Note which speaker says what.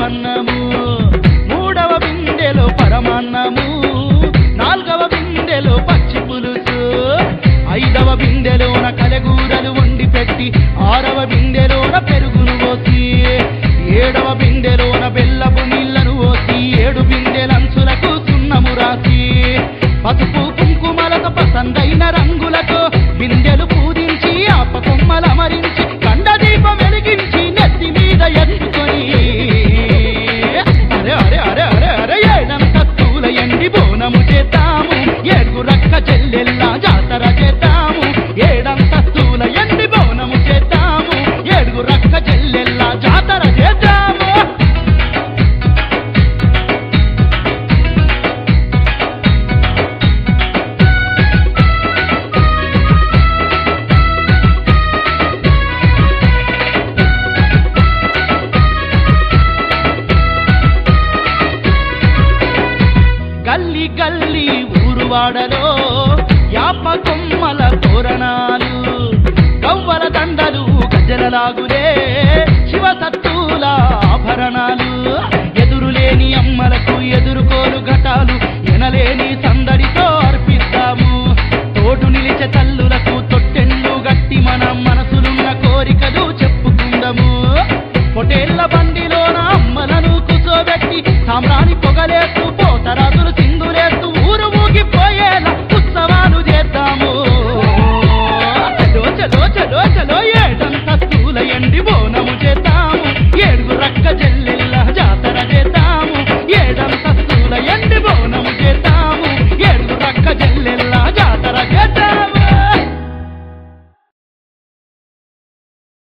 Speaker 1: పెరుగన్నము మూడవ బిందెలో పరమాన్నము నాలుగవ బిందెలో పచ్చి పులుసు ఐదవ బిందెలోన కలగూరలు వండి పెట్టి ఆరవ బిందెలోన పెరుగును పోసి ఏడవ బిందెలోన బెల్లపు నీళ్లను పోసి ఏడు బిందెలంచులకు సున్నము రాసి పసుపు కుంకుమలతో పసందైన రంగులతో బిందెలు పూజించి ఆప కొమ్మల మరించి కండ దీపం వెలిగించి నెత్తి మీద ఎత్తుకొని అరే అరే అరే అరే అరే ఏడంత తూల ఎండి బోనము చేద్దాము ఏడుగు రక్క చెల్లెల్లా జాతర చేద్దాము ఏడంత తూల ఎండి బోనము చేద్దాము ఏడుగు రక్క చెల్లెల్లా జాతర చేద్దాము గల్లి గల్లి ఊరువాడలో యాప కొమ్మల తోరణాలు గవ్వల దండలు గజలలాగులే శివ సత్తుల ఆభరణాలు ఎదురులేని అమ్మలకు ఎదురుకోలు ఘటాలు ఎనలేని